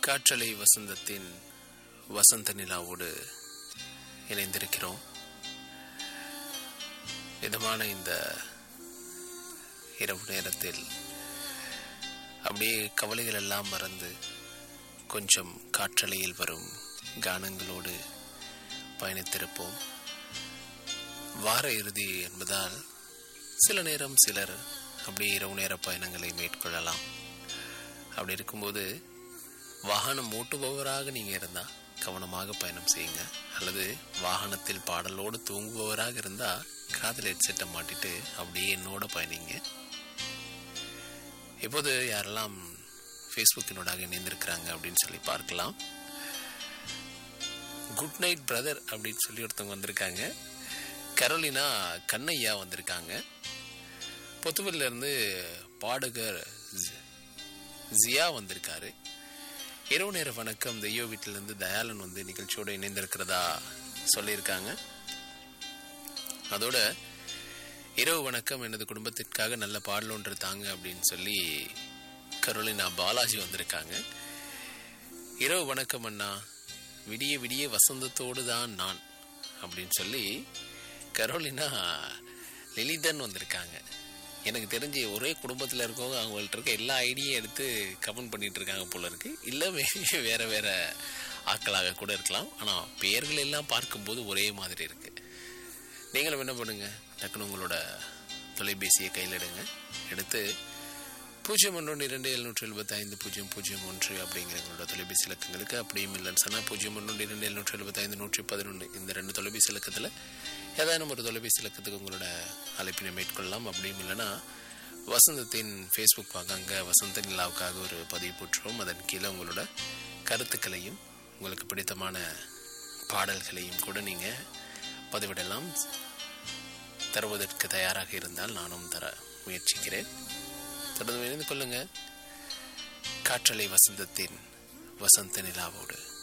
காற்றலை வசந்தத்தின் வசந்த நிலாவோடு இணைந்திருக்கிறோம் இதமான இந்த இரவு நேரத்தில் அப்படியே கவலைகள் எல்லாம் மறந்து கொஞ்சம் காற்றலையில் வரும் கானங்களோடு பயணித்திருப்போம் வார இறுதி என்பதால் சில நேரம் சிலர் அப்படியே இரவு நேர பயணங்களை மேற்கொள்ளலாம் அப்படி இருக்கும்போது வாகனம் ஓட்டுபவராக நீங்கள் இருந்தால் கவனமாக பயணம் செய்யுங்க அல்லது வாகனத்தில் பாடலோடு தூங்குபவராக இருந்தால் காதில் ஹெட்செட்டை மாட்டிட்டு அப்படியே என்னோட பயணிங்க இப்போது யாரெல்லாம் ஃபேஸ்புக்கினோடாக இணைந்திருக்கிறாங்க அப்படின்னு சொல்லி பார்க்கலாம் குட் நைட் பிரதர் அப்படின்னு சொல்லி ஒருத்தவங்க வந்திருக்காங்க கரோலினா கண்ணையா வந்திருக்காங்க பொத்துவில்ல இருந்து பாடகர் ஜி- ஜியா வந்திருக்காரு இரவு நேர வணக்கம் தெய்யோ வீட்டிலிருந்து தயாளன் வந்து நிகழ்ச்சியோடு இணைந்திருக்கிறதா சொல்லியிருக்காங்க அதோட இரவு வணக்கம் எனது குடும்பத்திற்காக நல்ல பாடல் ஒன்று தாங்க அப்படின்னு சொல்லி கரோலினா பாலாஜி வந்திருக்காங்க இரவு வணக்கம் அண்ணா விடிய விடிய வசந்தத்தோடு தான் நான் அப்படின்னு சொல்லி கரோலினா லலிதன் வந்திருக்காங்க எனக்கு தெரிஞ்சு ஒரே குடும்பத்தில் இருக்கவங்க அவங்கள்ட்ட இருக்க எல்லா ஐடியும் எடுத்து கமெண்ட் பண்ணிட்டு இருக்காங்க போல இருக்கு இல்லை maybe வேற வேற ஆட்களாக கூட இருக்கலாம் ஆனால் பெயர்கள் எல்லாம் பார்க்கும்போது ஒரே மாதிரி இருக்கு நீங்களும் என்ன பண்ணுங்க டக்குனு உங்களோட தொலைபேசியை கையில் எடுங்க எடுத்து பூஜ்ஜியம் ஒன்று இரண்டு எழுநூற்றி எழுபத்தி ஐந்து பூஜ்ஜியம் பூஜ்ஜியம் ஒன்று அப்படிங்கிற எங்களோட தொலைபேசி இலக்கங்களுக்கு அப்படியும் இல்லைன்னு சொன்னால் பூஜ்ஜியம் ஒன்று இரண்டு எழுநூற்றி எழுபத்தி ஐந்து நூற்றி பதினொன்று இந்த ரெண்டு தொலைபேசி இலக்கத்தில் ஏதானும் ஒரு தொலைபேசி இலக்கத்துக்கு உங்களோட அழைப்பினை மேற்கொள்ளலாம் அப்படியும் இல்லைன்னா வசந்தத்தின் ஃபேஸ்புக் பக்கங்க வசந்த நிலாவுக்காக ஒரு பதிவு போட்டுருவோம் அதன் கீழே உங்களோட கருத்துக்களையும் உங்களுக்கு பிடித்தமான பாடல்களையும் கூட நீங்கள் பதிவிடலாம் தருவதற்கு தயாராக இருந்தால் நானும் தர முயற்சிக்கிறேன் தொடர்ந்து இணைந்து கொள்ளுங்க காற்றலை வசந்தத்தின் வசந்த நிலாவோடு